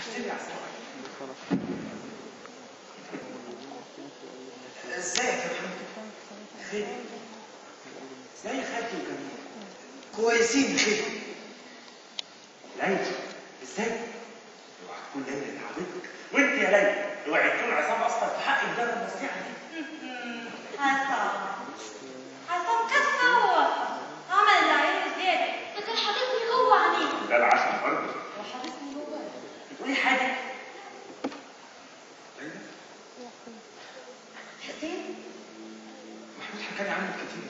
وحشتني يا عصام ازيك يا محمد خير ازاي خالتي وجميل كويسين بخير ليلى ازاي؟ اوعى تكون ليلى اللي عبدتك وانت يا ليلى اوعي تكون عصام اصلا في حق الدار النصيحه دي عصام عصام كفى عمل اللي عليه زيادة لكن حاططني هو عليه ده العشم برضه وحاططني هو بتقولي حاجه ليلى حسين محمود حكى لي عنك كتير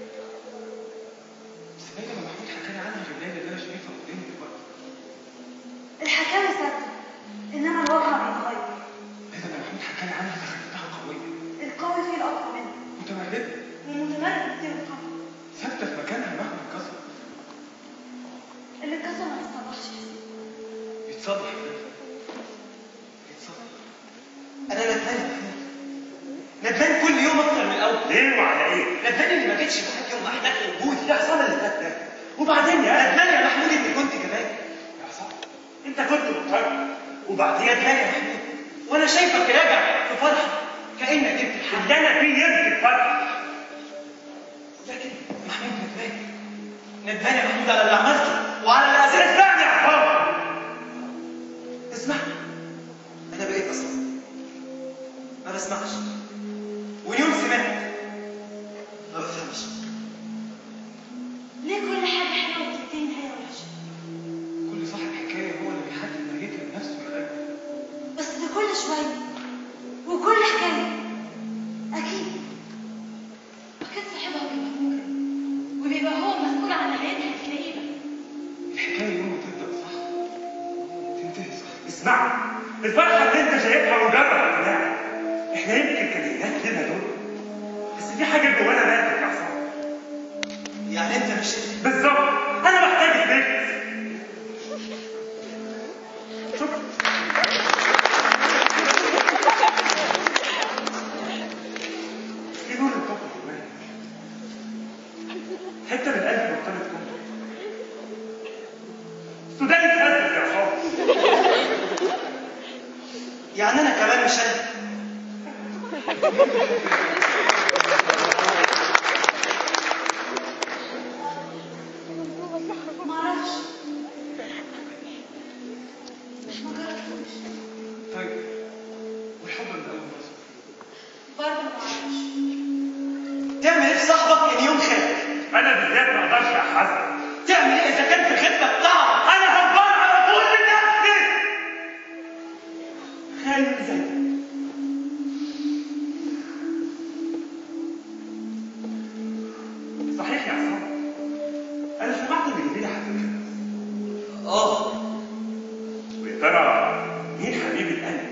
بس ليلى ما محمود حكى لي عنها غير ليلى اللي انا شايفها قدامي دلوقتي الحكاية ثابتة إنما الواقع بيتغير ليلى ده محمود حكى لي عنها انا خدتها قويه القوي فيه الأقوى منه متمردة والمتمرد فيه القوي ثابته في مكانها مهما انكسر اللي اتكسر ما يتصلحش يا حسين بيتصلح يا ليلى بيتصلح انا ندمان يا محمود ندمان كل يوم اكتر من الاول ليه وعلى ايه؟ ندمان اني ما جيتش معاك يوم ما احتاج وجودي يا عصام اللي فات ده وبعدين يا ندمان يا محمود اني كنت جبان يا عصام انت كنت مضطر وبعدين ندمان يا محمود وانا شايفك راجع في فرحه كانك جبت الحق اللي انا فيه يبكي الفرح لكن محمود ندمان ندمان يا محمود على اللي عملته وعلى اللي اذيت اسمعني يا عصام اسمع انا بقيت اصلا ما بسمعش واليوم سمعت ما بفهمش ليه كل حاجة حلوة بتنتهي نهاية وحشة كل صاحب حكايه هو اللي بيحدد نهايتها بنفسه يا غالي بس ده كل شوية وكل حكاية أكيد أكيد صاحبها بيبقى مجرم وبيبقى هو مسؤول عن نهايتها الكئيبة الحكايه يوم ما تبدا صح تنتهي صح اسمعني الفرحه اللي انت شايفها مجرد مناعه احنا يمكن كليات لنا دول بس في حاجه جوانا ماتت يا عصام يعني انت مش بالظبط انا محتاج البيت شكرا في نور الطاقه جوايا حته من قلبي مرتبط كنت السودان اتهزت يا عصام يعني انا كمان مش انا معرفش ما جربتوش طيب والحب من اول مره برضه معرفش تعمل ايه في صاحبك ان يوم خانك انا بالذات ما اقدرش احزن تعمل ايه اذا كان في خدمه بتاعك انا غضبان على طول من نفسي خايف زيك صحيح يا عصام انا سمعت ان جميله حبيبتك اه ويا ترى مين حبيب القلب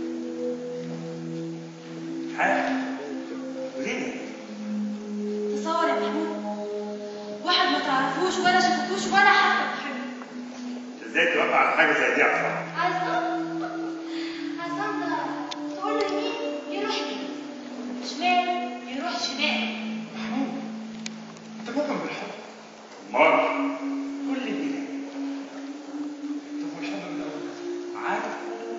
حاجه وليه تصور يا محمود واحد ما تعرفوش ولا شفتوش ولا حتى تحبه ازاي توقع على حاجه زي دي يا عصام عصام عصام ده تقول له يمين يروح يمين شمال يروح شمال محمود انت مؤمن بالحب امال كل اللي طب والحب من اول عارف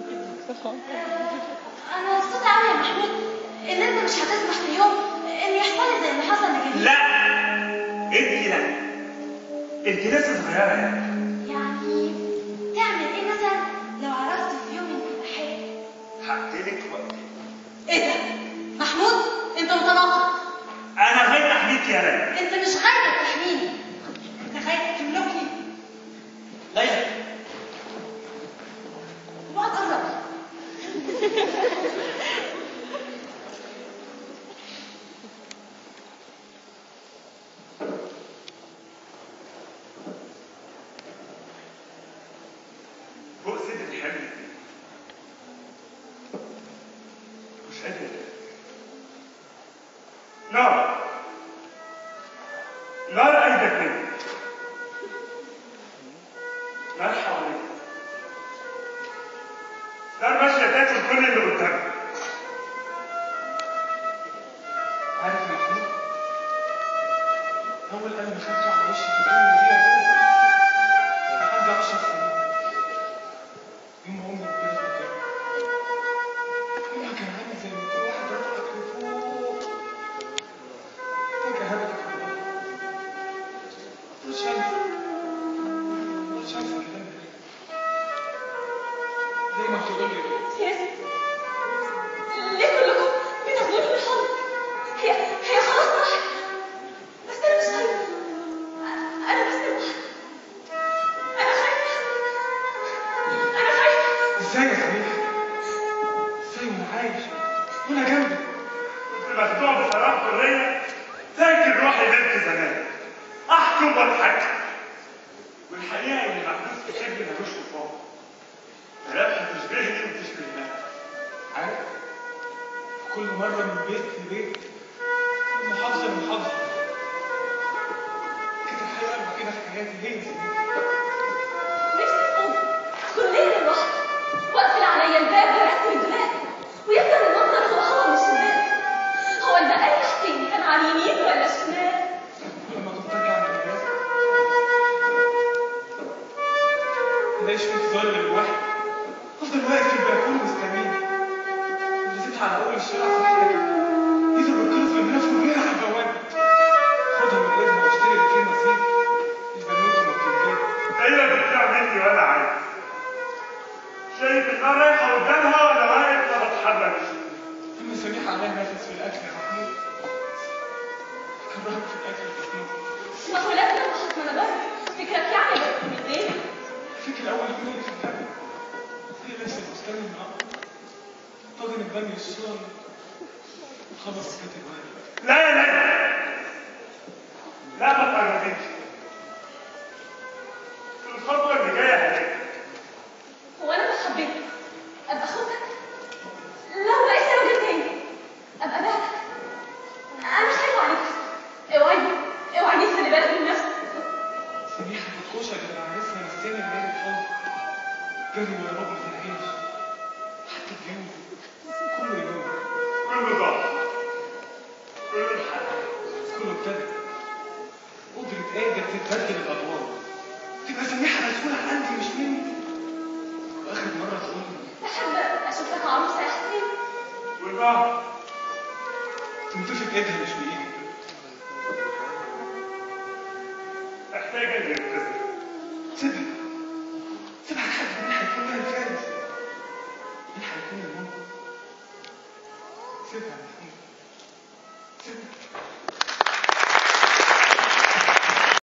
انا مبسوطه قوي يا محمود ان انت مش هتسمح في يوم ان يحصل لي زي اللي حصل لجميل لا انت لا انت لسه صغيره يعني يعني تعمل ايه مثلا لو عرفت في يوم انك بحالك هقتلك وقتلك ايه ده محمود انت متناقض انا غير احميك يا ليلى انت مش غايب تحميني انت غايب تملكني ليلى اوعى تقرب فوق سد الحمل مش قادر نار نار ايدك مني نار حواليك نار ماشيه تاكل كل اللي قدامك عارف يا محمود اول قلم خدته على وشي في الدنيا دي يا دوب كان عندي 10 سنين يوم ما امي زي ما بتقول لي ياسر ليه كلكم بتاخدوني بالحضن هي هي خلاص راحت بس انا مش خايفه انا بس لوحدي انا خايفه انا خايفه ازاي يا سميح ازاي وانا عايش وانا جنبك كنت مخدوع بصراحة حرية فاكر روحي بنت زمان احكم واضحك والحقيقة ان محبوس في سجن ملوش كفار ملامحي تشبهني وتشبهنا عارف كل مرة من بيت لبيت كل محافظة لمحافظة كانت الحياة الوحيدة في حياتي هي سميح نفسي تقوم كلنا لوحدي واقفل عليا الباب ورسم الدولاب ويفضل المنظر هو هو من الشباك هو البقال يحكيني كان على اليمين ولا الشمال لما كنت ارجع من المدرسة الاقيش في انتظار للواحد افضل واقف في البلكونه مستنيه ونزلت على اول الشارع صاحبتي ايده بالكرز بالملف وجريها على البوابه خدها من ايدها واشتري اللي فيه نصيب البنوته ما بتنجاب ايوه بتبيع مني وانا عايز شايف ان انا رايحة قدامها وانا واقف ما بتحركش اما سميح عليها نفس في الاكل يا محمود كرهت في الاكل كتير ما هو لازم نبحث من بره فكرك يعني بس من غير فيك الاول يقول لي في الدم هي لسه الفستان النهارده طاجن البامي الصغير خلص كاتب واحد لا يا ليلى لا ما تقربيش الخطوة اللي جاية هلاقي هو انا لو حبيتك ابقى اخوك لو لقيت راجل تاني ابقى بهتك انا مش خايفه عليك اوعدني اوعدني خلي بالك من نفسك سميح الكوشة اللي عرسنا نسينا الليل الفاضي جري ورا ربنا في العيش حتى اليوم كله يوم كله ضعف كله الحق كله ابتدى قدرة قادر تتبدل الأدوار تبقى سميحة مسؤولة عندي مش مني وآخر مرة تقول لي بحب اشوف لك عروسه يا حسين والبعض تنتفك إيدها مش بإيدي محتاجة اللي يبتسم تصدق